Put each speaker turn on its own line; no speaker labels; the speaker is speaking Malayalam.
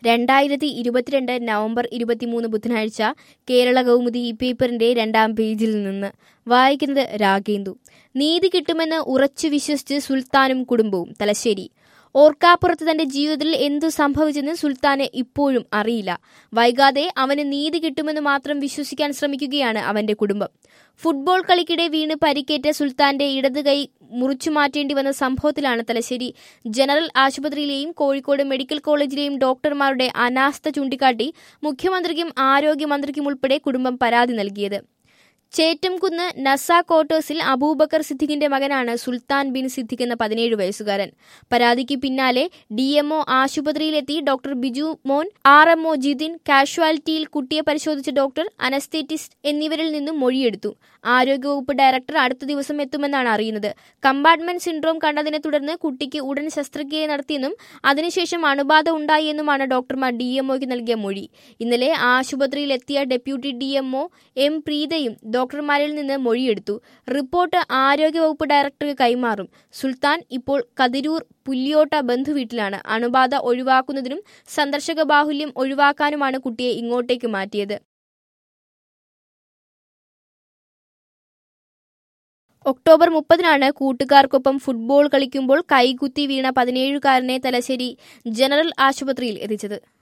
രണ്ടായിരത്തി ഇരുപത്തിരണ്ട് നവംബർ ഇരുപത്തിമൂന്ന് ബുധനാഴ്ച കേരള കൗമുദി ഈ പേപ്പറിന്റെ രണ്ടാം പേജിൽ നിന്ന് വായിക്കുന്നത് രാഗേന്ദു നീതി കിട്ടുമെന്ന് ഉറച്ചു വിശ്വസിച്ച് സുൽത്താനും കുടുംബവും തലശ്ശേരി ഓർക്കാപ്പുറത്ത് തന്റെ ജീവിതത്തിൽ എന്തു സംഭവിച്ചെന്ന് സുൽത്താന് ഇപ്പോഴും അറിയില്ല വൈകാതെ അവന് നീതി കിട്ടുമെന്ന് മാത്രം വിശ്വസിക്കാൻ ശ്രമിക്കുകയാണ് അവന്റെ കുടുംബം ഫുട്ബോൾ കളിക്കിടെ വീണ് പരിക്കേറ്റ സുൽത്താന്റെ ഇടത് കൈ മുറിച്ചു മാറ്റേണ്ടി വന്ന സംഭവത്തിലാണ് തലശ്ശേരി ജനറൽ ആശുപത്രിയിലെയും കോഴിക്കോട് മെഡിക്കൽ കോളേജിലെയും ഡോക്ടർമാരുടെ അനാസ്ഥ ചൂണ്ടിക്കാട്ടി മുഖ്യമന്ത്രിക്കും ആരോഗ്യമന്ത്രിക്കും ഉൾപ്പെടെ കുടുംബം പരാതി നൽകിയത് ചേറ്റംകുന്ന് നസ ക്വാർട്ടേഴ്സിൽ അബൂബക്കർ സിദ്ദിഖിന്റെ മകനാണ് സുൽത്താൻ ബിൻ സിദ്ദിഖ് എന്ന പതിനേഴ് വയസ്സുകാരൻ പരാതിക്ക് പിന്നാലെ ഡി എംഒ ആശുപത്രിയിലെത്തി doctor Biju Mon R MO Jithin കാഷ്വാലിറ്റിയിൽ കുട്ടിയെ പരിശോധിച്ച ഡോക്ടർ അനസ്തേറ്റിസ്റ്റ് എന്നിവരിൽ നിന്നും മൊഴിയെടുത്തു ആരോഗ്യവകുപ്പ് ഡയറക്ടർ അടുത്ത ദിവസം എത്തുമെന്നാണ് അറിയുന്നത് കമ്പാർട്ട്മെന്റ് സിൻഡ്രോം കണ്ടതിനെ തുടർന്ന് കുട്ടിക്ക് ഉടൻ ശസ്ത്രക്രിയ നടത്തിയെന്നും അതിനുശേഷം അണുബാധ ഉണ്ടായിയെന്നുമാണ് ഡോക്ടർമാർ ഡി എംഒയ്ക്ക് നൽകിയ മൊഴി ഇന്നലെ ആശുപത്രിയിൽ എത്തിയ ഡെപ്യൂട്ടി ഡി എംഒ എം പ്രീതയും ഡോക്ടർമാരിൽ നിന്ന് മൊഴിയെടുത്തു റിപ്പോർട്ട് ആരോഗ്യവകുപ്പ് ഡയറക്ടർക്ക് കൈമാറും സുൽത്താൻ ഇപ്പോൾ കതിരൂർ പുല്ലിയോട്ട ബന്ധുവീട്ടിലാണ് അണുബാധ ഒഴിവാക്കുന്നതിനും സന്ദർശക ബാഹുല്യം ഒഴിവാക്കാനുമാണ് കുട്ടിയെ ഇങ്ങോട്ടേക്ക് മാറ്റിയത് ഒക്ടോബർ മുപ്പതിനാണ് കൂട്ടുകാർക്കൊപ്പം ഫുട്ബോൾ കളിക്കുമ്പോൾ കൈകുത്തി വീണ പതിനേഴുകാരനെ തലശ്ശേരി ജനറൽ ആശുപത്രിയിൽ എത്തിച്ചത്